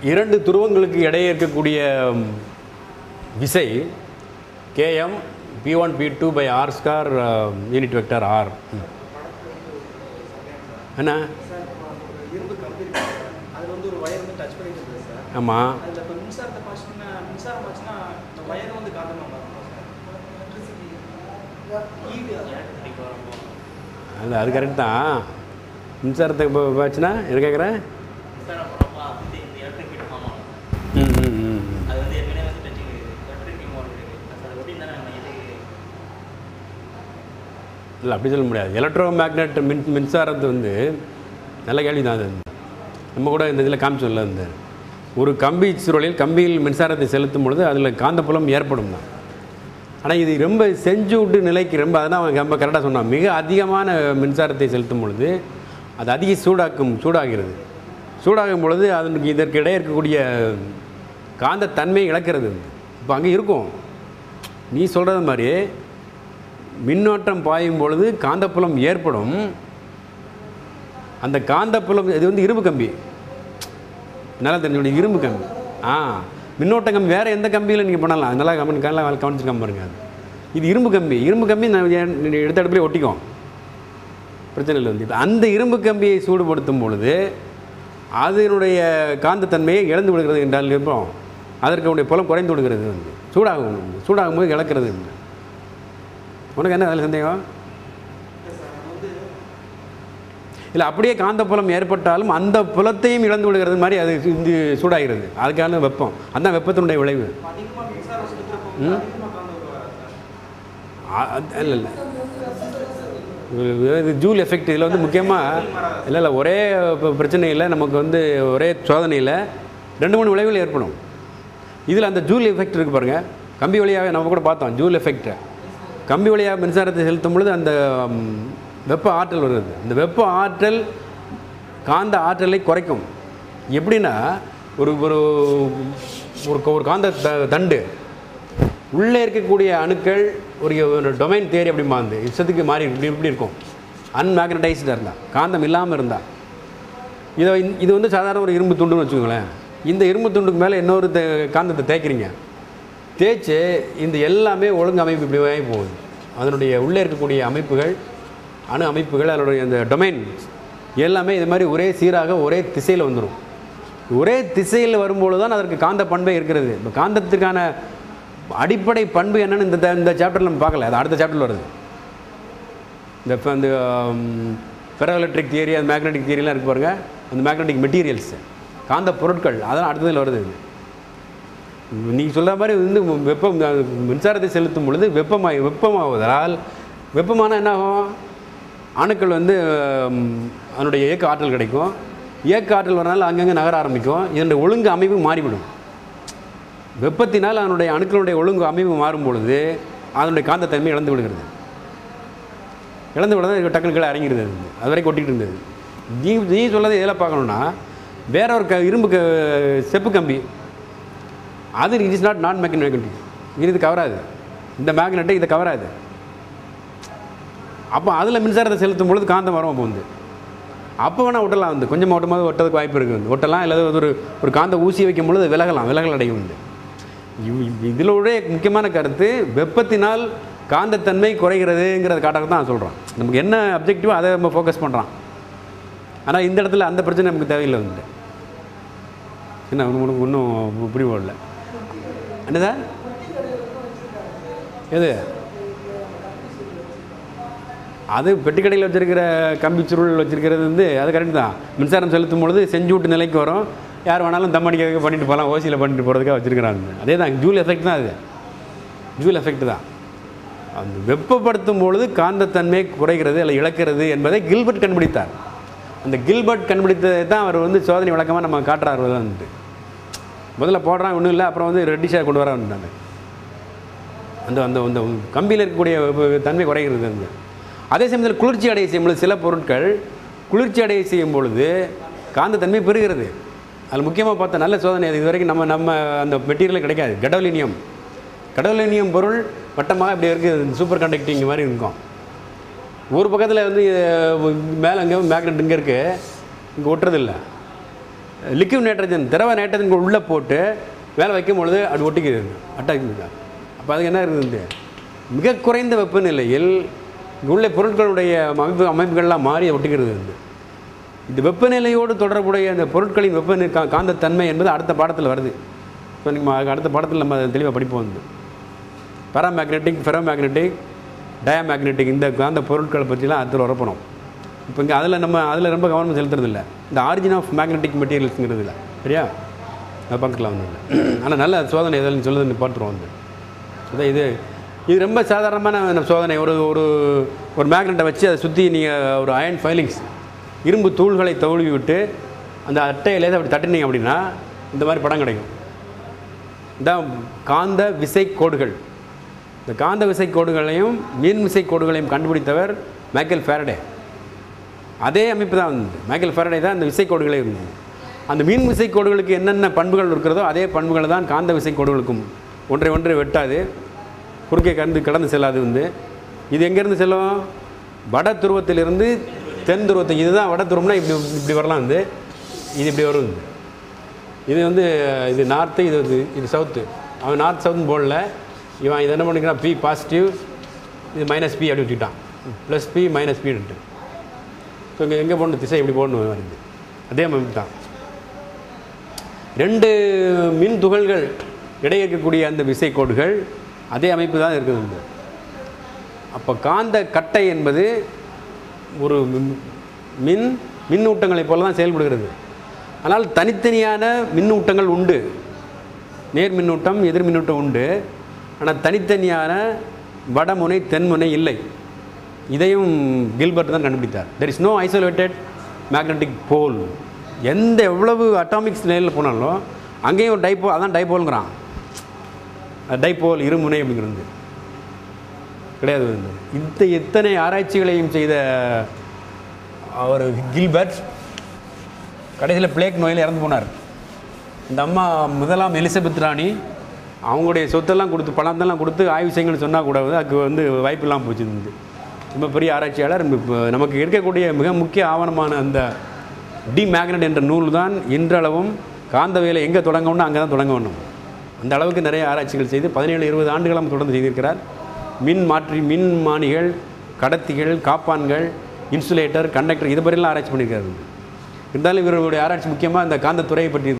இரண்டு துருவங்களுக்கு இடையே இருக்கக்கூடிய ம், விசை KM P one P two by R square unit vector R என்ன இரும்பு கம்பி இருக்கு அதில் வந்து ஒரு வயர் வந்து டச் பண்ணிட்டு இருக்குது சார் ஆமாம் அதில் இப்போ மின்சாரத்தை பாய்ச்சினா மின்சாரம் ஆச்சுன்னா இந்த வயர் வந்து காந்தமாக மாறும் சார் ஈடு அது அது கரெக்ட் தான் மின்சாரத்தை இப்போ பார்த்துன்னா என்ன கேட்குறேன் மின்சாரம் போனப்போ வந்து இந்த எலக்ட்ரிக் ஃபீல்டு ஃபார்ம் ஆகும் ம் ம் ம் ம். அது வந்து ஏற்கனவே வந்து டச்சிங் எலக்ட்ரிக் மோட் இருக்குது அது எப்படி தானே நம்ம இது இல்லை அப்படி சொல்ல முடியாது எலக்ட்ரோ மேக்னெட் மின் மின்சாரத்து வந்து நல்ல கேள்வி தான் அது நம்ம கூட இந்த இதில் காமிச்சோம்ல இந்த ஒரு கம்பி சுருளில் கம்பியில் மின்சாரத்தை செலுத்தும் பொழுது அதில் காந்தப்புலம் ஏற்படும் தான் ஆனால் இது ரொம்ப செஞ்சு விட்டு நிலைக்கு ரொம்ப அதான் அவன் ரொம்ப கரெக்டாக சொன்னான் மிக அதிகமான மின்சாரத்தை செலுத்தும் பொழுது அது அதிக சூடாக்கும் சூடாகிறது சூடாகும் பொழுது அதற்கு இதற்கு இடையே இருக்கக்கூடிய காந்த தன்மை இழக்கிறது இப்போ அங்கே இருக்கும் நீ சொல்கிறது மாதிரி மின்னோட்டம் பாயும் பொழுது காந்தப்புலம் ஏற்படும் அந்த காந்தப்புலம் இது வந்து இரும்பு கம்பி நல்லா தெரிஞ்சு இரும்பு கம்பி ஆ மின்னோட்ட கம்பி வேறு எந்த கம்பியில் நீங்கள் பண்ணலாம் நல்லா கவனி நல்லா கவனிச்சிருக்காம பாருங்க அது இது இரும்பு கம்பி இரும்பு கம்பி நான் ஏன் நீ எடுத்த இடத்துல ஒட்டிக்கும் பிரச்சனை இல்லை வந்து இப்போ அந்த இரும்பு கம்பியை சூடுபடுத்தும் பொழுது அதனுடைய காந்தத்தன்மையை இழந்து விடுகிறது என்றால் இருப்போம் அதற்கு உடைய புலம் குறைந்து விடுகிறது வந்து சூடாகும் சூடாகும் போது இழக்கிறது வந்து. உனக்கு என்ன அதில் சந்தேகம் இல்லை அப்படியே காந்தப்புலம் ஏற்பட்டாலும் அந்த புலத்தையும் இழந்து விடுகிறது மாதிரி அது இந்த சூடாகிறது அதுக்கான வெப்பம் அதான் வெப்பத்தினுடைய விளைவு அதிகமாக மின்சாரம் செலுத்துறப்போ வந்து அதிகமாக காந்தம் வருவாரா சார் இல்லை இல்லை இது ஜூல் எஃபெக்ட் இதில் வந்து முக்கியமாக இல்லை இல்லை ஒரே ப- பிரச்சனை இல்லை நமக்கு வந்து ஒரே சோதனையில் ரெண்டு மூணு விளைவுகள் ஏற்படும் இதில் அந்த ஜூல் எஃபெக்ட் இருக்குது பாருங்கள் கம்பி வழியாகவே நம்ம கூட பார்த்தோம் ஜூல் எஃபெக்ட் கம்பி வழியாக மின்சாரத்தை செலுத்தும் பொழுது அந்த ம், வெப்ப ஆற்றல் வருது இந்த வெப்ப ஆற்றல் காந்த ஆற்றலை குறைக்கும் எப்படின்னா ஒரு ஒரு ஒரு ஒரு காந்த த- தண்டு உள்ளே இருக்கக்கூடிய அணுக்கள் ஒரு ஒரு டொமைன் தேரி அப்படி மாந்து இஷ்டத்துக்கு மாறி இப்படி இப்படி இருக்கும் அன்மேக்னடைஸ்டாக இருந்தால் காந்தம் இல்லாமல் இருந்தால் இதை இந்த- இது வந்து சாதாரண ஒரு இரும்பு துண்டுன்னு வச்சுக்கோங்களேன் இந்த இரும்பு துண்டுக்கு மேலே இன்னொரு தே- காந்தத்தை தேய்க்கிறீங்க தேய்ச்சி இந்த எல்லாமே ஒழுங்கு அமைப்பு இப்படி ஆகி போகுது அதனுடைய உள்ளே இருக்கக்கூடிய அமைப்புகள் அணு அமைப்புகள் அதனுடைய அந்த டொமைன் எல்லாமே இது மாதிரி ஒரே சீராக ஒரே திசையில் வந்துடும் ஒரே திசையில் வரும்பொழுது தான் அதற்கு காந்த பண்பே இருக்கிறது இப்போ காந்தத்துக்கான அடிப்படை பண்பு என்னன்னு இந்த இந்த சாப்டரில் நம்ம பார்க்கல அது அடுத்த சாப்டரில் வருது இந்த இப்போ அந்த ஃபெரோ எலக்ட்ரிக் தியரி அந்த மேக்னெட்டிக் தியரிலாம் இருக்கு பாருங்க அந்த மேக்னெட்டிக் மெட்டீரியல்ஸ் காந்த பொருட்கள் அதெல்லாம் அடுத்ததில் வருது இது நீங்கள் சொல்கிற மாதிரி வந்து வெப்பம் மின்சாரத்தை செலுத்தும் பொழுது வெப்பமாய் வெப்பமாவதால் வெப்பமான என்ன ஆகும் அணுக்கள் வந்து ம், அதனுடைய இயக்க ஆற்றல் கிடைக்கும் இயக்க ஆற்றல் வரனால அங்கங்கே நகர ஆரம்பிக்கும் இதனுடைய ஒழுங்கு அமைப்பு மாறிவிடும் வெப்பத்தினால் அதனுடைய அணுக்களுடைய ஒழுங்கு அமைப்பு மாறும் பொழுது அதனுடைய காந்தத்தன்மை இழந்து விடுகிறது இழந்து விட தான் டக்குனு கீழே இறங்கிடுது அது. அது வரைக்கும் கொட்டிகிட்டு இருந்தது நீ நீ சொல்லதை எதில் பார்க்கணுன்னா வேற ஒரு க இரும்பு க செப்பு கம்பி அது it is not non magnetic இது இது கவராது இந்த மேக்னெட்டை இதை கவராது அப்போ அதில் மின்சாரத்தை செலுத்தும் பொழுது காந்தம் வரும் அப்போ வந்து அப்போ வேணால் ஒட்டலாம் வந்து கொஞ்சமாக ஒட்டும் போது ஒட்டதுக்கு வாய்ப்பு இருக்குது வந்து ஒட்டலாம் இல்லை ஒரு ஒரு காந்த ஊசி வைக்கும் பொழுது விலகலாம் விலகல் அடையும் வந்து இதிலோடைய முக்கியமான கருத்து வெப்பத்தினால் காந்தத்தன்மை குறைகிறதுங்கிறத காட்டாக தான் நான் சொல்கிறேன் நமக்கு என்ன அப்ஜெக்டிவோ அதை நம்ம ஃபோக்கஸ் பண்ணுறான் ஆனால் இந்த இடத்துல அந்த பிரச்சனை நமக்கு தேவையில்லை வந்து என்ன உனக்கு இன்னும் புரிய போடல என்ன சார் எது அது பெட்டிக்கடையில் வச்சிருக்கிற கம்பி சுருள் வச்சிருக்கிறது வந்து அது கரெக்ட் தான் மின்சாரம் செலுத்தும் பொழுது செஞ்சூட்டு நிலைக்கு வரும் யார் வேணாலும் தம் அடிக்கிறதுக்கு பண்ணிட்டு போகலாம் ஓசியில் பண்ணிட்டு போகிறதுக்காக வச்சிருக்கிறாங்க அதே தான் ஜூல் எஃபெக்ட் தான் அது ஜூல் எஃபெக்ட் தான் அந்த வெப்பப்படுத்தும் பொழுது காந்தத்தன்மை குறைகிறது அல்ல இழக்கிறது என்பதை கில்பர்ட் கண்டுபிடித்தார் அந்த கில்பர்ட் கண்டுபிடித்ததை தான் அவர் வந்து சோதனை விளக்கமாக நம்ம காட்டுறாரு வந்து முதல்ல போடுறான் ஒன்றும் இல்லை அப்புறம் வந்து ரெட்டிஷாக கொண்டு வரான்ட்டாங்க அந்த அந்த அந்த கம்பியில் இருக்கக்கூடிய வெப்ப- தன்மை குறைகிறது அந்த அதே சமயத்தில் குளிர்ச்சி அடைய செய்யும் பொழுது சில பொருட்கள் குளிர்ச்சி அடைய செய்யும் பொழுது காந்தத்தன்மை பெறுகிறது அதில் முக்கியமாக பார்த்த நல்ல சோதனை அது இது வரைக்கும் நம்ம நம்ம அந்த மெட்டீரியலே கிடைக்காது கடோலினியம் கடோலினியம் பொருள் வட்டமாக இப்படி இருக்குது சூப்பர் கண்டக்டிங் மாதிரி இருக்கும் ஒரு பக்கத்தில் வந்து மேலே அங்கே மேக்னெட் இங்கே இருக்குது இங்கே ஒட்டுறதில்ல லிக்விட் நைட்ரஜன் திரவ நைட்ரஜன் உள்ளே போட்டு மேலே வைக்கும் பொழுது அது ஒட்டிக்கிறது அட்டாக் அப்போ அதுக்கு என்ன இருக்குது மிக குறைந்த வெப்பநிலையில் இங்கே உள்ள பொருட்களுடைய அமைப்பு அமைப்புகள்லாம் மாறி ஒட்டிக்கிறது வந்து இந்த வெப்பநிலையோடு தொடர்புடைய அந்த பொருட்களின் வெப்பநிலை கா காந்தத்தன்மை என்பது அடுத்த பாடத்தில் வருது ஸோ நீங்கள் அடுத்த பாடத்தில் நம்ம தெளிவாக படிப்போம் வந்து பேராமேக்னெட்டிக் ஃபெரோமேக்னெட்டிக் டயாமேக்னெட்டிக் இந்த காந்த பொருட்களை பற்றிலாம் அதில் வரப்போம் இப்போ இங்கே அதில் நம்ம அதில் ரொம்ப கவனம் செலுத்துறது இல்லை இந்த ஆரிஜின் ஆஃப் மேக்னெட்டிக் மெட்டீரியல்ஸுங்கிறது இல்லை சரியா அது பார்க்கலாம் வந்து இல்லை ஆனால் நல்ல சோதனை எதில் சொல்லுதுன்னு பார்த்துருவோம் வந்து அதான் இது இது ரொம்ப சாதாரணமான நம்ம சோதனை ஒரு ஒரு ஒரு மேக்னெட்டை வச்சு அதை சுற்றி நீங்கள் ஒரு அயன் ஃபைலிங்ஸ் இரும்பு தூள்களை தழுவி விட்டு அந்த அட்டையை லேசாக அப்படி தட்டினீங்க அப்படின்னா இந்த மாதிரி படம் கிடைக்கும் இதான் காந்த விசை கோடுகள் இந்த காந்த விசை கோடுகளையும் மின் விசை கோடுகளையும் கண்டுபிடித்தவர் மைக்கேல் ஃபேரடே அதே அமைப்பு தான் வந்து மைக்கேல் ஃபேரடே தான் இந்த விசை கோடுகளே இருந்தது அந்த மின் விசை கோடுகளுக்கு என்னென்ன பண்புகள் இருக்கிறதோ அதே பண்புகள் தான் காந்த விசை கோடுகளுக்கும் ஒன்றை ஒன்றை வெட்டாது குறுக்கே கடந்து கடந்து செல்லாது வந்து இது எங்கேருந்து செல்லும் வட துருவத்திலிருந்து தென் துருவத்துக்கு இதுதான் வட துருவம்னா இப்படி இப்படி வரலாம் வந்து இது இப்படி வரும் வந்து. இது வந்து இது நார்த்து இது வந்து இது சவுத்து அவன் நார்த் சவுத் போடல இவன் இது என்ன பண்ணிக்கிறான் பி பாசிட்டிவ் இது மைனஸ் பி அப்படி வச்சுக்கிட்டான் ப்ளஸ் பி மைனஸ் பின்ட்டு ஸோ இங்கே எங்கே போடணும் திசை இப்படி போடணும் வருது அதே மாதிரி தான் ரெண்டு மின் துகள்கள் இடையே இருக்கக்கூடிய அந்த விசை கோடுகள் அதே அமைப்பு தான் இருக்குது வந்து அப்போ காந்த கட்டை என்பது ஒரு மின்- மின் மின்னூட்டங்களைப் போல தான் செயல்படுகிறது ஆனால் தனித்தனியான மின்னூட்டங்கள் உண்டு நேர் மின்னூட்டம் எதிர் மின்னூட்டம் உண்டு ஆனால் தனித்தனியான வடமுனை தென்முனை இல்லை இதையும் கில்பர்ட் தான் கண்டுபிடித்தார் there is no isolated magnetic pole எந்த எவ்வளவு அட்டாமிக்ஸ் நிலையில் போனாலும் அங்கேயும் ஒரு டைப்போ அதான் டைப்போலுங்கிறான் டைப்போல் இருமுனை அப்படிங்கிறது கிடையாது வந்து. இந்த எத்தனை ஆராய்ச்சிகளையும் செய்த அவர் கில்பர்ட் கடைசியில் பிளேக் நோயில் இறந்து போனார் இந்த அம்மா முதலாம் எலிசபெத் ராணி அவங்களுடைய சொத்தெல்லாம் கொடுத்து பணத்தெல்லாம் கொடுத்து ஆய்வு செய்யுங்கன்னு சொன்னால் கூட வந்து அதுக்கு வந்து வாய்ப்பு இல்லாமல் போச்சு இருந்து ரொம்ப பெரிய ஆராய்ச்சியாளர் இப்போ நமக்கு இருக்கக்கூடிய மிக முக்கிய ஆவணமான அந்த டி மேக்னட் என்ற நூல் தான் இன்றளவும் காந்த வேலை எங்கே தொடங்கணும்னு அங்கே தான் தொடங்க வேண்டும் அந்த அளவுக்கு நிறைய ஆராய்ச்சிகள் செய்து பதினேழு இருபது ஆண்டுகளும் தொடர்ந்து செய்திருக்கிறார் மின் மாற்றி மின் மானிகள் கடத்திகள் காப்பான்கள் இன்சுலேட்டர் கண்டக்டர் இது பற்றிலாம் ஆராய்ச்சி பண்ணியிருக்காரு இருந்தாலும் இவருடைய ஆராய்ச்சி முக்கியமாக இந்த காந்தத்துறையை பற்றி